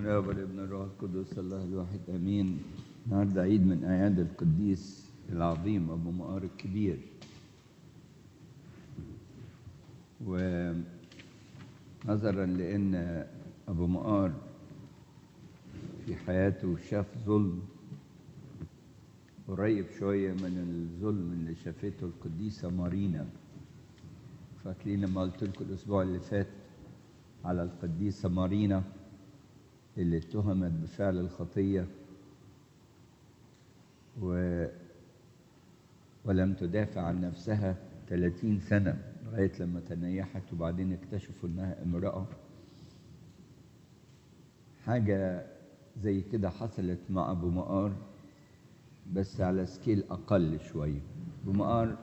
الاب والابن الروح القدس الله الواحد امين النهارده عيد من اعياد القديس العظيم ابو مقار الكبير ونظرا لان ابو مقار في حياته شاف ظلم قريب شويه من الظلم اللي شافته القديسه مارينا فاكرين لما قلت لكم الاسبوع اللي فات على القديسه مارينا اللي اتهمت بفعل الخطيه و ولم تدافع عن نفسها 30 سنه لغايه لما تنيحت وبعدين اكتشفوا انها امراه حاجه زي كده حصلت مع ابو مقار بس على سكيل اقل شويه ابو مقار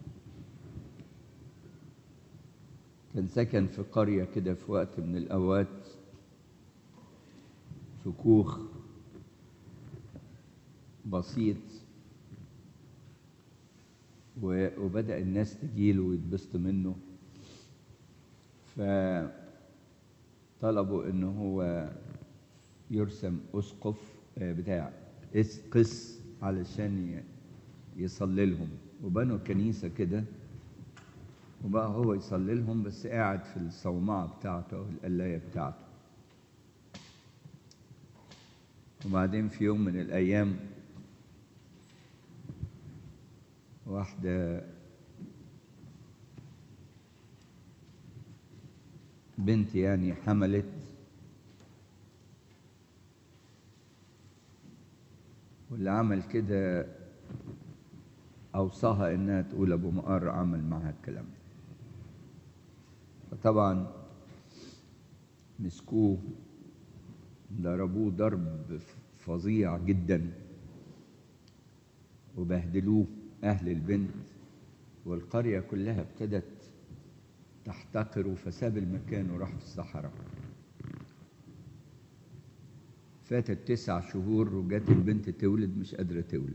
كان سكن في قريه كده في وقت من الاوقات في كوخ بسيط وبدأ الناس تجيله ويتبسطوا منه فطلبوا ان هو يرسم اسقف بتاع قس علشان يصلي لهم وبنوا كنيسه كده وبقى هو يصلي لهم بس قاعد في الصومعه بتاعته او القلايه بتاعته وبعدين في يوم من الأيام واحدة بنت يعني حملت واللي عمل كده أوصاها إنها تقول أبو مقر عمل معها الكلام ده فطبعا مسكوه ضربوه ضرب فظيع جدا وبهدلوه أهل البنت والقرية كلها ابتدت تحتقره فساب المكان وراح في الصحراء فاتت تسع شهور وجات البنت تولد مش قادرة تولد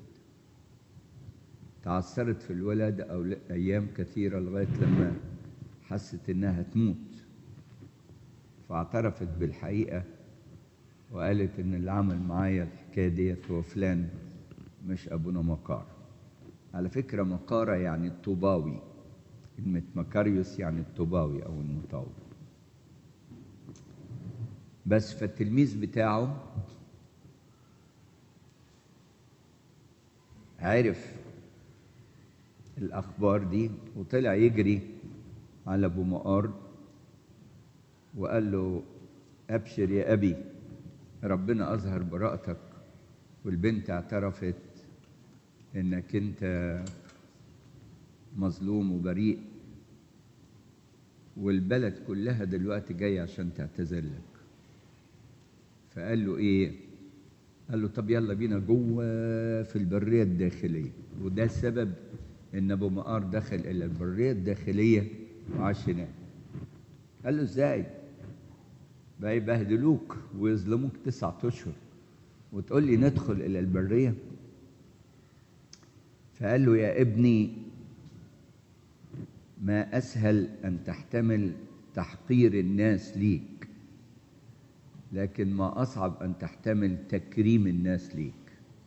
تعثرت في الولد أو أيام كثيرة لغاية لما حست إنها تموت فاعترفت بالحقيقة وقالت ان اللي عمل معايا الحكايه ديت هو فلان مش ابونا مقار على فكره مقارة يعني الطوباوي كلمة مكاريوس يعني الطوباوي أو المطاوي بس فالتلميذ بتاعه عرف الأخبار دي وطلع يجري على أبو مقار وقال له أبشر يا أبي ربنا أظهر براءتك والبنت اعترفت إنك أنت مظلوم وبريء والبلد كلها دلوقتي جاية عشان تعتذر لك فقال له إيه؟ قال له طب يلا بينا جوه في البرية الداخلية وده السبب إن أبو مقار دخل إلى البرية الداخلية وعاش هناك قال له إزاي؟ بقى يبهدلوك ويظلموك تسعة أشهر وتقول لي ندخل إلى البرية فقال له يا ابني ما أسهل أن تحتمل تحقير الناس ليك لكن ما أصعب أن تحتمل تكريم الناس ليك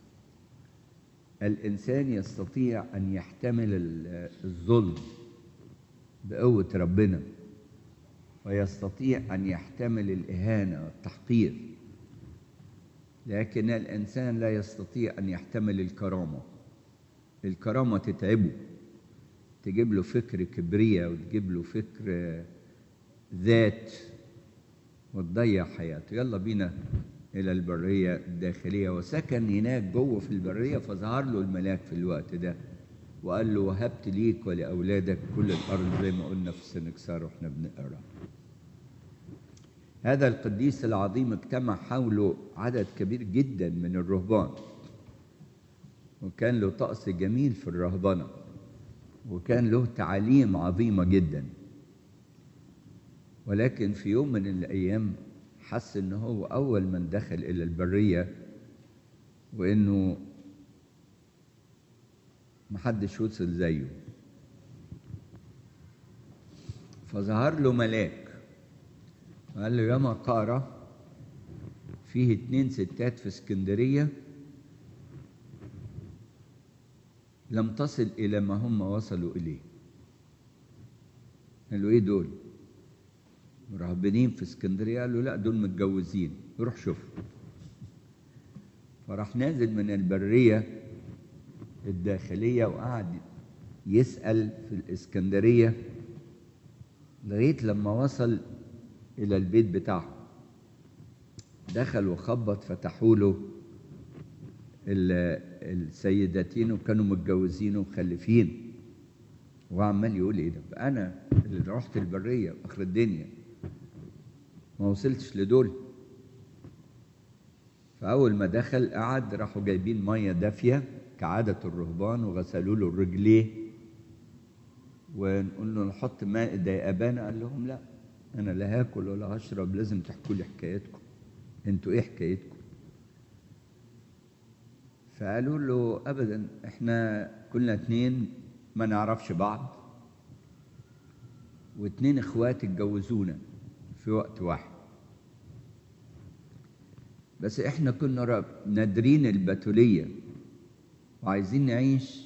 الإنسان يستطيع أن يحتمل الظلم بقوة ربنا ويستطيع أن يحتمل الإهانة والتحقير لكن الإنسان لا يستطيع أن يحتمل الكرامة الكرامة تتعبه تجيب له فكر كبرية وتجيب له فكر ذات وتضيع حياته يلا بينا إلى البرية الداخلية وسكن هناك جوه في البرية فظهر له الملاك في الوقت ده وقال له وهبت ليك ولأولادك كل الأرض زي ما قلنا في السنكسار واحنا بنقرا هذا القديس العظيم اجتمع حوله عدد كبير جدا من الرهبان وكان له طقس جميل في الرهبنة وكان له تعاليم عظيمة جدا ولكن في يوم من الأيام حس إن هو أول من دخل إلى البرية وإنه محدش وصل زيه فظهر له ملاك قال له يا مقارة فيه اتنين ستات في اسكندرية لم تصل إلى ما هم وصلوا إليه قالوا إيه دول مرهبنين في اسكندرية قالوا لا دول متجوزين روح شوف فراح نازل من البرية الداخلية وقعد يسأل في الإسكندرية لغاية لما وصل إلى البيت بتاعهم دخل وخبط فتحوا له السيدتين وكانوا متجوزين ومخلفين وعمال يقول ايه ده انا اللي رحت البريه اخر الدنيا ما وصلتش لدول فاول ما دخل قعد راحوا جايبين ميه دافيه كعاده الرهبان وغسلوا له رجليه ونقول له نحط ماء ديابان قال لهم لا انا لا هاكل ولا هشرب لازم تحكوا لي حكايتكم انتوا ايه حكايتكم فقالوا له ابدا احنا كلنا اتنين ما نعرفش بعض واتنين اخوات اتجوزونا في وقت واحد بس احنا كنا نادرين البتولية وعايزين نعيش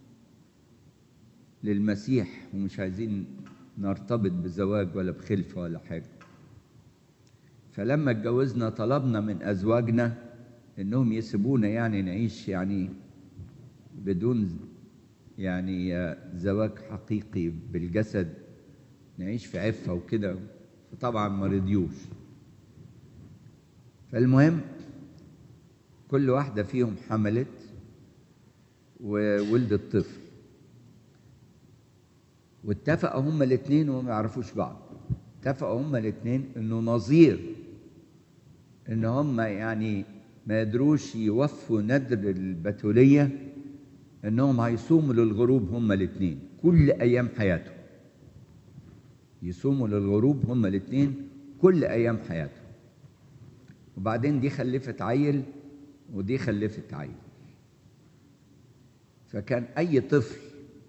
للمسيح ومش عايزين نرتبط بزواج ولا بخلفة ولا حاجة فلما اتجوزنا طلبنا من أزواجنا إنهم يسيبونا يعني نعيش يعني بدون يعني زواج حقيقي بالجسد نعيش في عفة وكده فطبعا ما رضيوش فالمهم كل واحدة فيهم حملت وولدت طفل واتفقوا هما الاثنين وما يعرفوش بعض اتفقوا هما الاثنين انه نظير ان هما يعني ما يدروش يوفوا ندر البتولية انهم هيصوموا للغروب هما الاثنين كل ايام حياتهم يصوموا للغروب هما الاثنين كل ايام حياتهم وبعدين دي خلفت عيل ودي خلفت عيل فكان اي طفل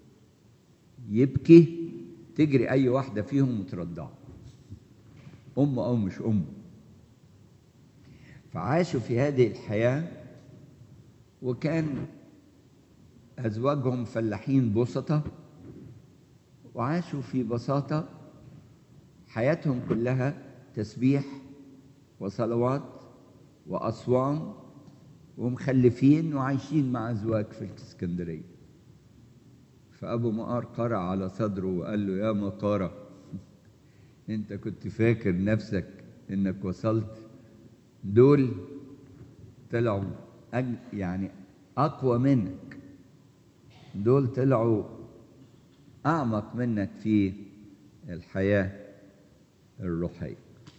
يبكي تجري اي واحده فيهم وترضعه ام او مش ام فعاشوا في هذه الحياه وكان ازواجهم فلاحين بسطه وعاشوا في بساطه حياتهم كلها تسبيح وصلوات واصوام ومخلفين وعايشين مع ازواج في الاسكندريه فابو مقار قرع على صدره وقال له يا مقاره انت كنت فاكر نفسك انك وصلت دول طلعوا أج... يعني اقوى منك دول طلعوا اعمق منك في الحياه الروحيه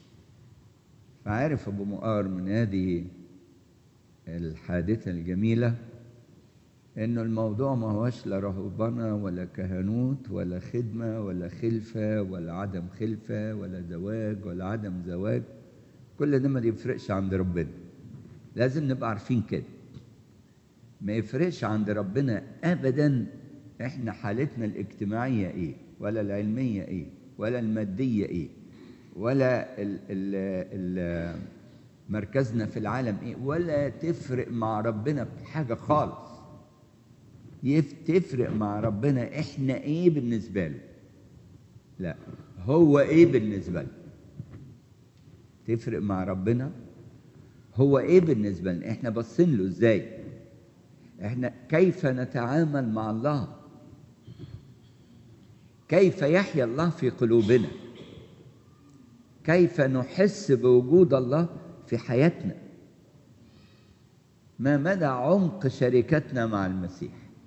فعرف ابو مقار من هذه الحادثه الجميله انه الموضوع ما هوش لا رهبنه ولا كهنوت ولا خدمه ولا خلفه ولا عدم خلفه ولا زواج ولا عدم زواج كل ده ما يفرقش عند ربنا لازم نبقى عارفين كده ما يفرقش عند ربنا ابدا احنا حالتنا الاجتماعيه ايه ولا العلميه ايه ولا الماديه ايه ولا ال ال ال مركزنا في العالم ايه ولا تفرق مع ربنا بحاجه خالص تفرق مع ربنا احنا ايه بالنسبه له لا هو ايه بالنسبه له تفرق مع ربنا هو ايه بالنسبه لنا احنا باصين له ازاي احنا كيف نتعامل مع الله كيف يحيا الله في قلوبنا كيف نحس بوجود الله في حياتنا ما مدى عمق شركتنا مع المسيح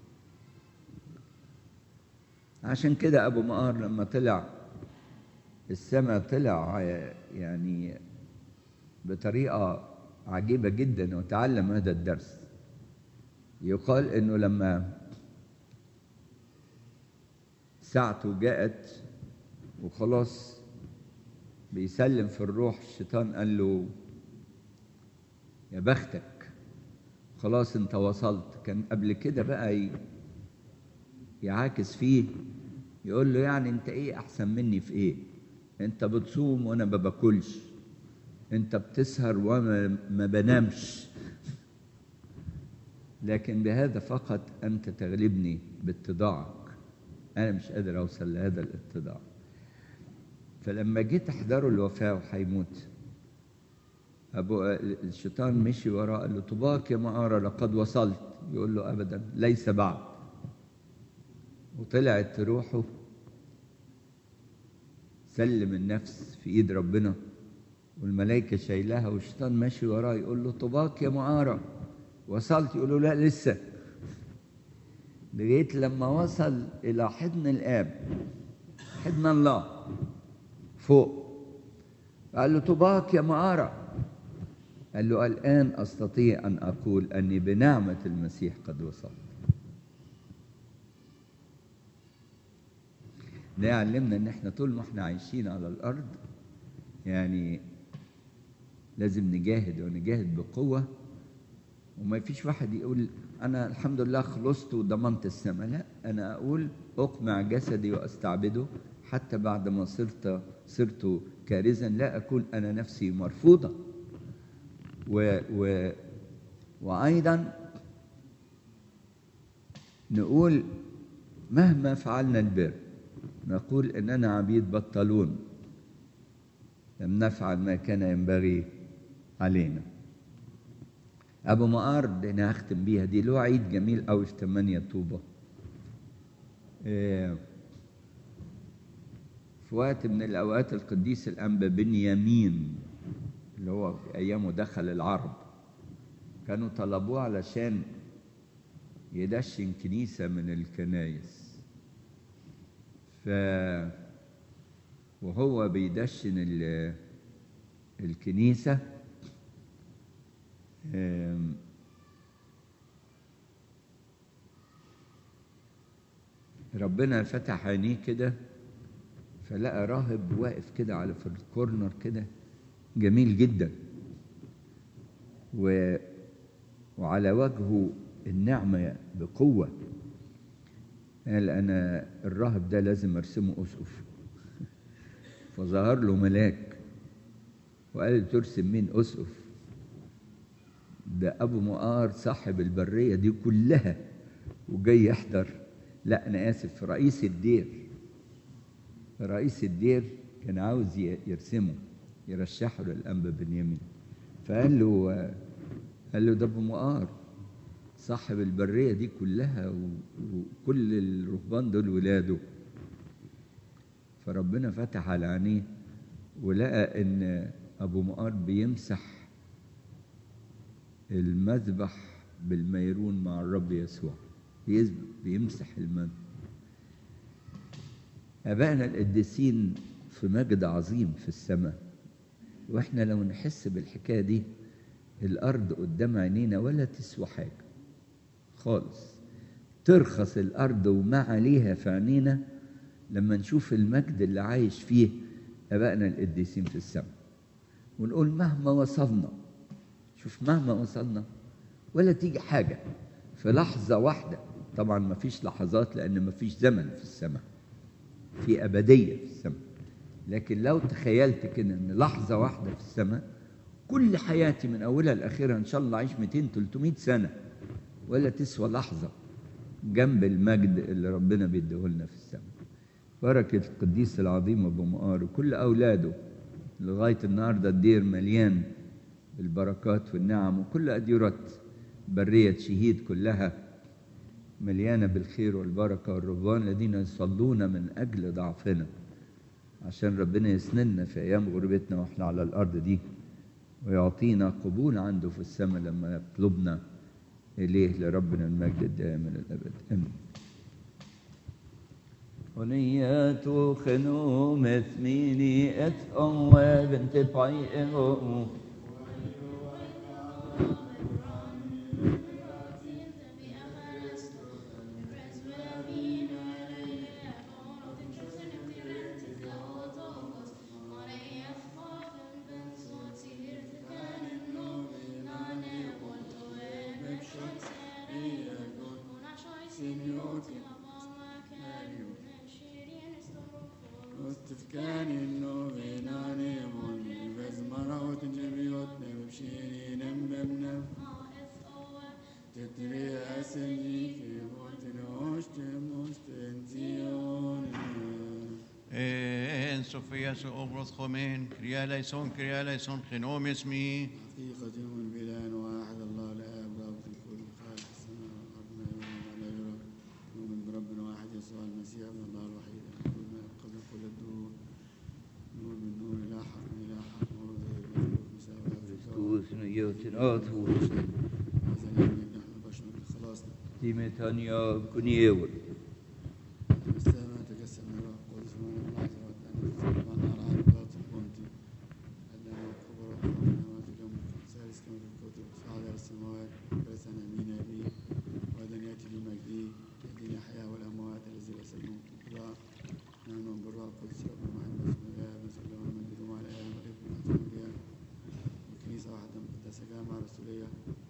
عشان كده ابو مقار لما طلع السماء طلع يعني بطريقه عجيبه جدا وتعلم هذا الدرس يقال انه لما ساعته جاءت وخلاص بيسلم في الروح الشيطان قال له يا بختك خلاص انت وصلت كان قبل كده بقى يعاكس فيه يقول له يعني انت ايه احسن مني في ايه انت بتصوم وانا ما باكلش انت بتسهر وما ما بنامش لكن بهذا فقط انت تغلبني باتضاعك انا مش قادر اوصل لهذا الاتضاع فلما جيت احضره الوفاه وهيموت ابو الشيطان مشي وراه قال له طباك يا معارة لقد وصلت يقول له ابدا ليس بعد وطلعت روحه سلم النفس في ايد ربنا والملائكة شايلاها والشيطان ماشي وراه يقول له طباك يا معارة وصلت يقول له لا لسه لغاية لما وصل إلى حضن الآب حضن الله فوق قال له طباك يا معارة قال له الآن أستطيع أن أقول أني بنعمة المسيح قد وصلت ده يعلمنا ان احنا طول ما احنا عايشين على الارض يعني لازم نجاهد ونجاهد بقوة وما فيش واحد يقول أنا الحمد لله خلصت وضمنت السماء لا أنا أقول أقمع جسدي وأستعبده حتى بعد ما صرت صرت كارزا لا أكون أنا نفسي مرفوضة و و وأيضا نقول مهما فعلنا البر نقول إننا عبيد بطلون لم نفعل ما كان ينبغي علينا أبو مقار دي أنا هختم بيها دي له عيد جميل أوي في 8 طوبة إيه في وقت من الأوقات القديس الأنبا بنيامين اللي هو في أيامه دخل العرب كانوا طلبوه علشان يدشن كنيسة من الكنايس ف وهو بيدشن الكنيسة ربنا فتح عينيه كده فلقى راهب واقف كده على في الكورنر كده جميل جدا و وعلى وجهه النعمة بقوة قال أنا الراهب ده لازم أرسمه أسقف فظهر له ملاك وقال له ترسم مين أسقف ده أبو مقار صاحب البرية دي كلها وجاي يحضر لا أنا آسف رئيس الدير رئيس الدير كان عاوز يرسمه يرشحه للأنبا بنيامين فقال له قال له ده أبو مقار صاحب البرية دي كلها وكل الرهبان دول ولاده فربنا فتح على عينيه ولقى ان ابو مقار بيمسح المذبح بالميرون مع الرب يسوع بيمسح المذبح ابائنا القديسين في مجد عظيم في السماء واحنا لو نحس بالحكايه دي الارض قدام عينينا ولا تسوى حاجه خالص ترخص الارض وما عليها في عينينا لما نشوف المجد اللي عايش فيه ابائنا القديسين في السماء ونقول مهما وصلنا شوف مهما وصلنا ولا تيجي حاجه في لحظه واحده طبعا ما فيش لحظات لان ما فيش زمن في السماء في ابديه في السماء لكن لو تخيلت كده ان لحظه واحده في السماء كل حياتي من اولها لاخرها ان شاء الله اعيش 200 300 سنه ولا تسوى لحظه جنب المجد اللي ربنا بيديه لنا في السماء بركة القديس العظيم أبو مقار وكل أولاده لغاية النهاردة الدير مليان بالبركات والنعم وكل أديرة برية شهيد كلها مليانة بالخير والبركة والرهبان الذين يصلون من أجل ضعفنا عشان ربنا يسندنا في أيام غربتنا وإحنا على الأرض دي ويعطينا قبول عنده في السماء لما يطلبنا إليه لربنا المجد الدائم إلى الأبد آمين ونيات خنو مثميني ات ام بنت بايئو Tufkani no venane moni vezmara otinje Jesu obros chomen, Kyrie eleison, Kyrie eleison, genom اسمي حقيقة يؤمن بإله واحد الله الآب رب الكل خالق السماء والأرض ما يؤمن ولا يرى نؤمن برب واحد يسوع المسيح ابن الله الوحيد المولود من قبل كل الدهور نور من نور إلى حق من إلى حق نور غير مخلوق مساواة في الكون Kristus nöjtnöt هذا لا يملك نحن البشر من خلاصنا Timetania kunjevor. السماء تجسم من الروح القدس ومن المعزة والتأنيث والنار عن باطل كنت أدنى الكبرى ومن اليوم الثالث كما في الكتب صعد إلى السماوات جلس عن يمين أبيه وأيضا يأتي بمجده يهدي الأحياء والأموات الذي ليس لهم قضاء نؤمن بالروح القدس رب محمد بسم الله نسأل له المجد مع الآب والابن والروح القدس والكنيسة واحدة مقدسة جامعة رسولية